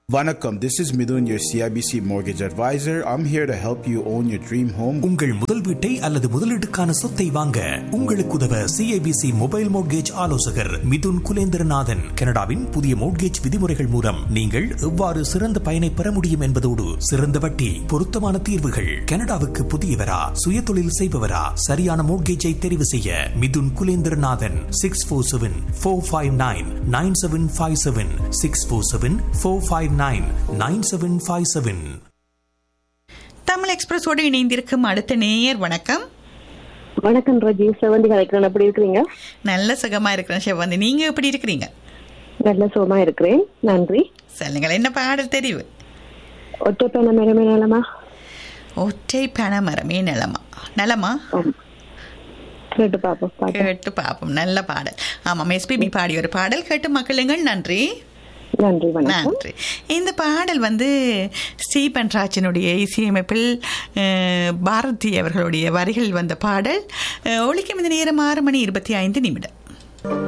Vanakkam, this is Midun, your CIBC mortgage advisor. I'm here to help you own your dream home. உங்கள் முதல் வீட்டை அல்லது முதலீட்டுக்கான சொத்தை வாங்க உங்களுக்கு உதவ சிஐபிசி மொபைல் மோட்கேஜ் ஆலோசகர் மிதுன் குலேந்திரநாதன் கனடாவின் புதிய மோட்கேஜ் விதிமுறைகள் மூலம் நீங்கள் எவ்வாறு சிறந்த பயனை பெற முடியும் என்பதோடு சிறந்த வட்டி பொருத்தமான தீர்வுகள் கனடாவுக்கு புதியவரா சுயதொழில் செய்பவரா சரியான மோட்கேஜை தெரிவு செய்ய Mithun Kulendranathan six four seven four five nine nine seven five seven six four seven four five nine nine seven five seven Tamil எக்ஸ்பிரஸோடு இணைந்திருக்கும் அடுத்த நேயர் வணக்கம் வணக்கம் ரஜி செவந்தி கலைக்கிறேன் எப்படி இருக்கிறீங்க நல்ல சுகமா இருக்கிறேன் சிவந்தி நீங்க எப்படி இருக்கிறீங்க நல்ல சுகமா இருக்கிறேன் நன்றி சொல்லுங்கள் என்ன பாடல் தெரிவு ஒற்றைப்பேன மேலமே நிலமா ஒற்றை பணமரமே நிலமா நலமா கேட்டு பாப்போம் பாட்டு கேட்டு பார்ப்போம் நல்ல பாடல் ஆமாம் எஸ்பிபி பாடிய ஒரு பாடல் கேட்டு மக்களுங்கள் நன்றி நன்றி வணக்கம் நன்றி இந்த பாடல் வந்து ஸ்டீபன் ராஜனுடைய இசையமைப்பில் அஹ், பாரதி அவர்களுடைய வரிகள் வந்த பாடல் அஹ், ஒலிக்கும் இந்த நேரம் ஆறு மணி இருபத்தி ஐந்து நிமிடம்